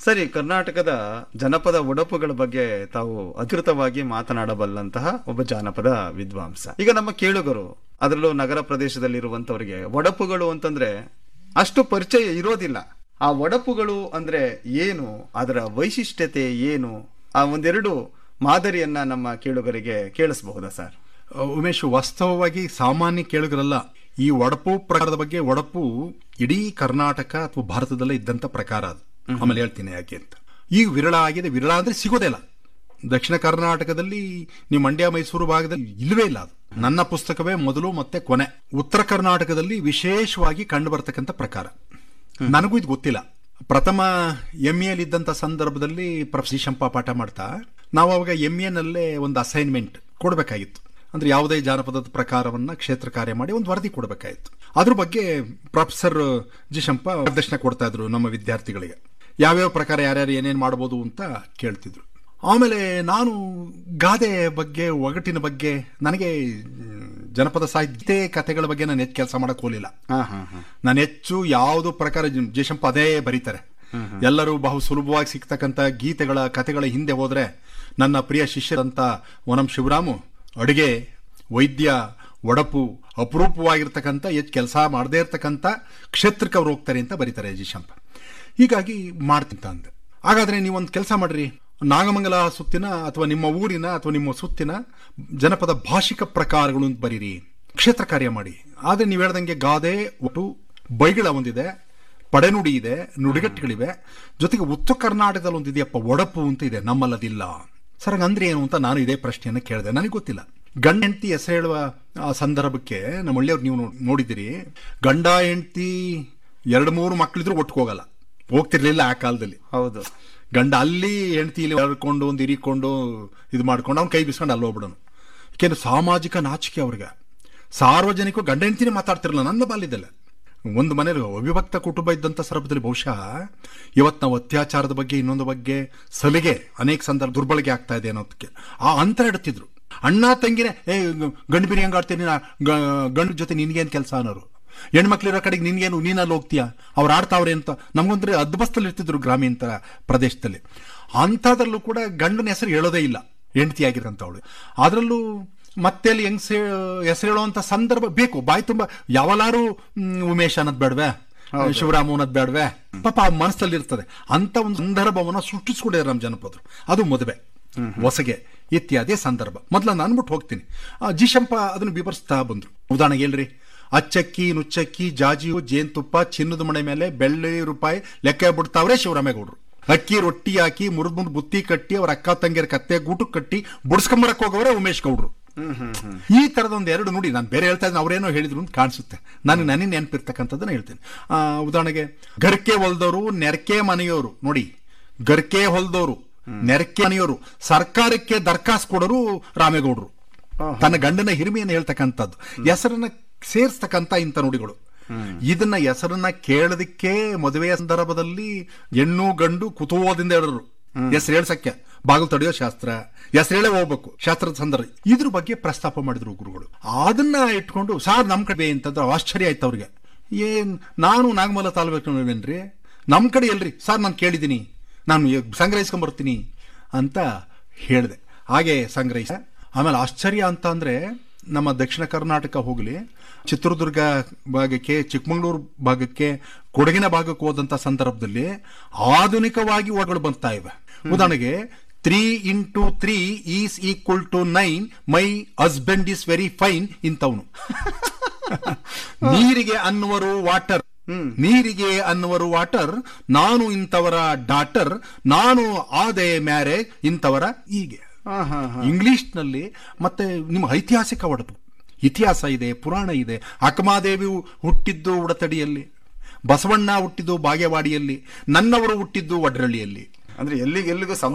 ಸರಿ ಕರ್ನಾಟಕದ ಜನಪದ ಒಡಪುಗಳ ಬಗ್ಗೆ ತಾವು ಅಧಿಕೃತವಾಗಿ ಮಾತನಾಡಬಲ್ಲಂತಹ ಒಬ್ಬ ಜಾನಪದ ವಿದ್ವಾಂಸ ಈಗ ನಮ್ಮ ಕೇಳುಗರು ಅದರಲ್ಲೂ ನಗರ ಪ್ರದೇಶದಲ್ಲಿರುವಂತವರಿಗೆ ಒಡಪುಗಳು ಅಂತಂದ್ರೆ ಅಷ್ಟು ಪರಿಚಯ ಇರೋದಿಲ್ಲ ಆ ಒಡಪುಗಳು ಅಂದ್ರೆ ಏನು ಅದರ ವೈಶಿಷ್ಟ್ಯತೆ ಏನು ಆ ಒಂದೆರಡು ಮಾದರಿಯನ್ನ ನಮ್ಮ ಕೇಳುಗರಿಗೆ ಕೇಳಿಸಬಹುದಾ ಸರ್ ಉಮೇಶ್ ವಾಸ್ತವವಾಗಿ ಸಾಮಾನ್ಯ ಕೇಳುಗರಲ್ಲ ಈ ಒಡಪು ಪ್ರಕಾರದ ಬಗ್ಗೆ ಒಡಪು ಇಡೀ ಕರ್ನಾಟಕ ಅಥವಾ ಭಾರತದಲ್ಲೇ ಇದ್ದಂತ ಪ್ರಕಾರ ಅದು ಆಮೇಲೆ ಹೇಳ್ತೀನಿ ಯಾಕೆ ಅಂತ ಈಗ ವಿರಳ ಆಗಿದೆ ವಿರಳ ಅಂದ್ರೆ ಸಿಗೋದೇ ಇಲ್ಲ ದಕ್ಷಿಣ ಕರ್ನಾಟಕದಲ್ಲಿ ನೀವು ಮಂಡ್ಯ ಮೈಸೂರು ಭಾಗದಲ್ಲಿ ಇಲ್ಲವೇ ಇಲ್ಲ ಅದು ನನ್ನ ಪುಸ್ತಕವೇ ಮೊದಲು ಮತ್ತೆ ಕೊನೆ ಉತ್ತರ ಕರ್ನಾಟಕದಲ್ಲಿ ವಿಶೇಷವಾಗಿ ಕಂಡು ಬರ್ತಕ್ಕಂಥ ಪ್ರಕಾರ ನನಗೂ ಇದು ಗೊತ್ತಿಲ್ಲ ಪ್ರಥಮ ಎಂ ಇದ್ದಂಥ ಸಂದರ್ಭದಲ್ಲಿ ಪ್ರೊಫೆಸರ್ ಶಂಪ ಪಾಠ ಮಾಡ್ತಾ ನಾವು ಅವಾಗ ಎಂ ನಲ್ಲೇ ಒಂದು ಅಸೈನ್ಮೆಂಟ್ ಕೊಡಬೇಕಾಗಿತ್ತು ಅಂದ್ರೆ ಯಾವುದೇ ಜಾನಪದದ ಪ್ರಕಾರವನ್ನ ಕ್ಷೇತ್ರ ಕಾರ್ಯ ಮಾಡಿ ಒಂದು ವರದಿ ಕೊಡಬೇಕಾಗಿತ್ತು ಅದ್ರ ಬಗ್ಗೆ ಪ್ರೊಫೆಸರ್ ಜಿ ಶಂಪ ಮಾರ್ಗದರ್ಶನ ಕೊಡ್ತಾ ಇದ್ರು ನಮ್ಮ ವಿದ್ಯಾರ್ಥಿಗಳಿಗೆ ಯಾವ್ಯಾವ ಪ್ರಕಾರ ಯಾರ್ಯಾರು ಏನೇನು ಮಾಡ್ಬೋದು ಅಂತ ಕೇಳ್ತಿದ್ರು ಆಮೇಲೆ ನಾನು ಗಾದೆ ಬಗ್ಗೆ ಒಗಟಿನ ಬಗ್ಗೆ ನನಗೆ ಮ್, ಜನಪದ ಸಾಹಿತ್ಯ ಕಥೆಗಳ ಬಗ್ಗೆ ನಾನು ಹೆಚ್ಚು ಕೆಲಸ ಮಾಡಕ್ ಹೋಲಿಲ್ಲ ಹಾ ಹಾ ಹಾ ನಾನು ಹೆಚ್ಚು ಯಾವುದು ಪ್ರಕಾರ ಜ- ಜಯಶಂಪ ಅದೇ ಬರೀತಾರೆ ಎಲ್ಲರೂ ಬಹು ಸುಲಭವಾಗಿ ಸಿಗ್ತಕ್ಕಂಥ ಗೀತೆಗಳ ಕಥೆಗಳ ಹಿಂದೆ ಹೋದ್ರೆ ನನ್ನ ಪ್ರಿಯ ಶಿಷ್ಯರಂತ ವನಂ ಶಿವರಾಮು ಅಡುಗೆ ವೈದ್ಯ ಒಡಪು ಅಪರೂಪವಾಗಿರ್ತಕ್ಕಂಥ ಹೆಚ್ಚು ಕೆಲಸ ಮಾಡದೇ ಇರ್ತಕ್ಕಂಥ ಕ್ಷೇತ್ರಕ್ಕೆ ಅವ್ರು ಹೋಗ್ತಾರೆ ಅಂತ ಬರೀತಾರೆ ಜಯಶಂಪ ಹೀಗಾಗಿ ಮಾಡ್ತಿಂತ ಅಂದೆ ಹಾಗಾದ್ರೆ ನೀವೊಂದು ಕೆಲಸ ಮಾಡ್ರಿ ನಾಗಮಂಗಲ ಸುತ್ತಿನ ಅಥವಾ ನಿಮ್ಮ ಊರಿನ ಅಥವಾ ನಿಮ್ಮ ಸುತ್ತಿನ ಜನಪದ ಭಾಷಿಕ ಪ್ರಕಾರಗಳು ಅಂತ ಬರೀರಿ ಕ್ಷೇತ್ರ ಕಾರ್ಯ ಮಾಡಿ ಆದ್ರೆ ನೀವು ಹೇಳ್ದಂಗೆ ಗಾದೆ ಒಟ್ಟು ಬೈಗಳ ಒಂದಿದೆ ಪಡೆನುಡಿ ಇದೆ ನುಡಿಗಟ್ಟುಗಳಿವೆ ಜೊತೆಗೆ ಉತ್ತರ ಕರ್ನಾಟಕದಲ್ಲಿ ಒಂದಿದೆಯಪ್ಪ ಒಡಪು ಅಂತ ಇದೆ ನಮ್ಮಲ್ಲದಿಲ್ಲ ಸರ್ ಹಂಗಂದ್ರೆ ಏನು ಅಂತ ನಾನು ಇದೇ ಪ್ರಶ್ನೆಯನ್ನು ಕೇಳಿದೆ ನನಗೆ ಗೊತ್ತಿಲ್ಲ ಗಂಡ ಹೆಂಡತಿ ಹೆಸರು ಹೇಳುವ ಆ ಸಂದರ್ಭಕ್ಕೆ ನಮ್ಮ ಹಳ್ಳಿಯವ್ರು ನೀವು ನೋ- ನೋಡಿದಿರಿ ಗಂಡ ಹೆಂಡತಿ ಎರಡು ಮೂರು ಮಕ್ಕಳಿದ್ರು ಒಟ್ಟಿಗೆ ಹೋಗಲ್ಲ ಹೋಗ್ತಿರ್ಲಿಲ್ಲ ಆ ಕಾಲದಲ್ಲಿ ಹೌದು ಗಂಡ ಅಲ್ಲಿ ಹೆಂಡತಿ ಇಲ್ಲಿ ಹರ್ಕೊಂಡು ಒಂದು ಇರಿಕೊಂಡು ಇದು ಮಾಡ್ಕೊಂಡು ಅವ್ನು ಕೈ ಬಿಸ್ಕೊಂಡು ಅಲ್ಲಿ ಹೋಗ್ಬಿಡೋನು ಯಾಕೆಂದ್ರೆ ಸಾಮಾಜಿಕ ನಾಚಿಕೆ ಅವ್ರಿಗೆ ಸಾರ್ವಜನಿಕ ಗಂಡ ಹೆಂಡತಿನೇ ಮಾತಾಡ್ತಿರಲ್ಲ ನನ್ನ ಬಾಲ್ಯದಲ್ಲ ಒಂದು ಮನೇಲಿ ಅವಿಭಕ್ತ ಕುಟುಂಬ ಇದ್ದಂಥ ಸಂದರ್ಭದಲ್ಲಿ ಬಹುಶಃ ಇವತ್ತು ನಾವು ಅತ್ಯಾಚಾರದ ಬಗ್ಗೆ ಇನ್ನೊಂದು ಬಗ್ಗೆ ಸಲಿಗೆ ಅನೇಕ ಸಂದರ್ಭ ದುರ್ಬಳಕೆ ಆಗ್ತಾ ಇದೆ ಅನ್ನೋದಕ್ಕೆ ಆ ಅಂತರ ಇಡ್ತಿದ್ರು ಅಣ್ಣ ತಂಗಿನೇ ಏ ಗಂಡು ಬಿರಿ ಹಂಗೆ ಆಡ್ತೀನಿ ನಾ ಗ- ಗಂಡು ಜೊತೆ ನಿನ್ಗೇನು ಕೆಲಸ ಅನ್ನೋರು ಹೆಣ್ಮಕ್ಳಿರೋ ಕಡೆಗೆ ನಿನ್ಗೇನು ನೀನಲ್ಲಿ ಹೋಗ್ತೀಯಾ ಅವ್ರು ಆಡ್ತಾವ್ರೆ ಅಂತ ನಮ್ಗೊಂದ್ರೆ ಅದ್ಬಸ್ತಲ್ಲಿ ಇರ್ತಿದ್ರು ಗ್ರಾಮೀಣ ಪ್ರದೇಶದಲ್ಲಿ ಅಂಥದ್ರಲ್ಲೂ ಕೂಡ ಗಂಡನ ಹೆಸರು ಹೇಳೋದೇ ಇಲ್ಲ ಹೆಂಡತಿ ಆಗಿರಂತವಳು ಅದರಲ್ಲೂ ಮತ್ತೆ ಅಲ್ಲಿ ಹೆಂಗ್ ಹೆಸರು ಹೇಳುವಂತ ಸಂದರ್ಭ ಬೇಕು ಬಾಯಿ ತುಂಬ ಯಾವಲಾರು ಮ್, ಉಮೇಶ್ ಅನ್ನೋದ್ ಬೇಡವೆ ಶಿವರಾಮ ಅನ್ನೋದ್ ಬೇಡವೆ ಪಾಪ ಆ ಮನಸ್ಸಲ್ಲಿ ಇರ್ತದೆ ಅಂತ ಒಂದು ಸಂದರ್ಭವನ್ನ ಸೃಷ್ಟಿಸ್ಕೊಂಡಿದ್ದಾರೆ ನಮ್ಮ ಜನಪದರು ಅದು ಮದುವೆ ಹೊಸಗೆ ಇತ್ಯಾದಿ ಸಂದರ್ಭ ಮೊದಲ ನಾನು ಬಿಟ್ಟು ಹೋಗ್ತೀನಿ ಆ, ಜಿಶಂಪ ಅದನ್ನು ವಿವರಿಸ್ತಾ ಬಂದ್ರು ಉದಾಹರಣೆಗೆ ಹೇಳ್ರಿ ಅಚ್ಚಕ್ಕಿ ನುಚ್ಚಕ್ಕಿ ಜಾಜಿಯು ಜೇನುತುಪ್ಪ ಚಿನ್ನದ ಮಣೆ ಮೇಲೆ ಬೆಳ್ಳಿ ರೂಪಾಯಿ ಲೆಕ್ಕ ಬಿಡ್ತಾವ್ರೆ ಶಿವರಾಮೇಗೌಡರು ಅಕ್ಕಿ ರೊಟ್ಟಿ ಹಾಕಿ ಮುರಿದ್ ಮುರಿದ್ ಬುತ್ತಿ ಕಟ್ಟಿ ಅವ್ರ ಅಕ್ಕ ತಂಗಿಯರ ಕತ್ತೆ ಗೂಟಕ್ಕೆ ಕಟ್ಟಿ ಬುಡ್ಸ್ಕೊಂಬರಕ್ ಹೋಗವ್ರೆ ಉಮೇಶ್ ಗೌಡ್ರು ಈ ತರದ ಒಂದು ಎರಡು ನೋಡಿ ನಾನು ಬೇರೆ ಹೇಳ್ತಾ ಇದ್ದೀನಿ ಅವ್ರೇನೋ ಹೇಳಿದ್ರು ಅಂತ ಕಾಣಿಸುತ್ತೆ ನಾನು ನನಗೆ ನೆನಪಿರ್ತಕ್ಕಂಥದ್ದನ್ನ ಹೇಳ್ತೇನೆ ಆ, ಉದಾಹರಣೆಗೆ ಗರ್ಕೆ ಹೊಲ್ದವರು ನೆರಕೆ ಮನೆಯವರು ನೋಡಿ ಗರ್ಕೆ ಹೊಲ್ದವರು ನೆರಕೆ ಮನೆಯವರು ಸರ್ಕಾರಕ್ಕೆ ದರ್ಖಾಸ್ ಕೊಡೋರು ರಾಮೇಗೌಡರು ತನ್ನ ಗಂಡನ ಹಿರಿಮೆಯನ್ನು ಹೇಳ್ತಕ್ಕಂಥದ್ದು ಹೆಸರನ್ನ ಸೇರಿಸ್ತಕ್ಕಂಥ ಇಂಥ ನುಡಿಗಳು ಇದನ್ನ ಹೆಸರನ್ನ ಕೇಳೋದಕ್ಕೆ ಮದುವೆಯ ಸಂದರ್ಭದಲ್ಲಿ ಹೆಣ್ಣು ಗಂಡು ಕುತೂಹಲದಿಂದ ಹೇಳರು ಹೆಸರು ಹೇಳ್ಸಕ್ಕೆ ಬಾಗಿಲು ತಡೆಯೋ ಶಾಸ್ತ್ರ ಹೆಸರು ಹೇಳೇ ಹೋಗ್ಬೇಕು ಶಾಸ್ತ್ರದ ಸಂದರ್ಭ ಇದ್ರ ಬಗ್ಗೆ ಪ್ರಸ್ತಾಪ ಮಾಡಿದ್ರು ಗುರುಗಳು ಅದನ್ನ ಇಟ್ಕೊಂಡು ಸಾರ್ ನಮ್ ಕಡೆ ಅಂತಂದ್ರೆ ಆಶ್ಚರ್ಯ ಆಯ್ತು ಅವ್ರಿಗೆ ಏನ್ ನಾನು ನಾಗಮಲ ತಾಳ್ಬೇಕೇನ್ರಿ ನಮ್ ಕಡೆ ಎಲ್ರಿ ಸರ್ ನಾನು ಕೇಳಿದ್ದೀನಿ ನಾನು ಸಂಗ್ರಹಿಸ್ಕೊಂಡ್ ಬರ್ತೀನಿ ಅಂತ ಹೇಳಿದೆ ಹಾಗೆ ಸಂಗ್ರಹಿಸ ಆಮೇಲೆ ಆಶ್ಚರ್ಯ ಅಂತ ಅಂದ್ರೆ ನಮ್ಮ ದಕ್ಷಿಣ ಕರ್ನಾಟಕ ಹೋಗಲಿ ಚಿತ್ರದುರ್ಗ ಭಾಗಕ್ಕೆ ಚಿಕ್ಕಮಗಳೂರು ಭಾಗಕ್ಕೆ ಕೊಡಗಿನ ಭಾಗಕ್ಕೆ ಹೋದಂತ ಸಂದರ್ಭದಲ್ಲಿ ಆಧುನಿಕವಾಗಿ ಒಳಗಳು ಬರ್ತಾ ಇವೆ ಉದಾಹರಣೆಗೆ three into three is equal to nine my husband is very fine ಇಂಥವನು ನೀರಿಗೆ ಅನ್ನುವರು ವಾಟರ್ ನೀರಿಗೆ ಅನ್ನುವರು ವಾಟರ್ ನಾನು ಇಂಥವರ ಡಾಟರ್ ನಾನು ಆದೆ ಮ್ಯಾರೇಜ್ ಇಂಥವರ ಹೀಗೆ ಹಾ ಹಾ ಹಾ ಇಂಗ್ಲಿಷ್ ನಲ್ಲಿ ಮತ್ತೆ ನಿಮ್ಮ ಐತಿಹಾಸಿಕ ಒಡಪು ಇತಿಹಾಸ ಇದೆ ಪುರಾಣ ಇದೆ ಅಕ್ಕಮಾದೇವಿ ಹುಟ್ಟಿದ್ದು ಉಡತಡಿಯಲ್ಲಿ ಬಸವಣ್ಣ ಹುಟ್ಟಿದ್ದು ಬಾಗೇವಾಡಿಯಲ್ಲಿ ನನ್ನವರು ಹುಟ್ಟಿದ್ದು ವಡ್ರಳ್ಳಿಯಲ್ಲಿ ಅಂದ್ರೆ ಎಲ್ಲಿಗೆಲ್ಲಿಗೂ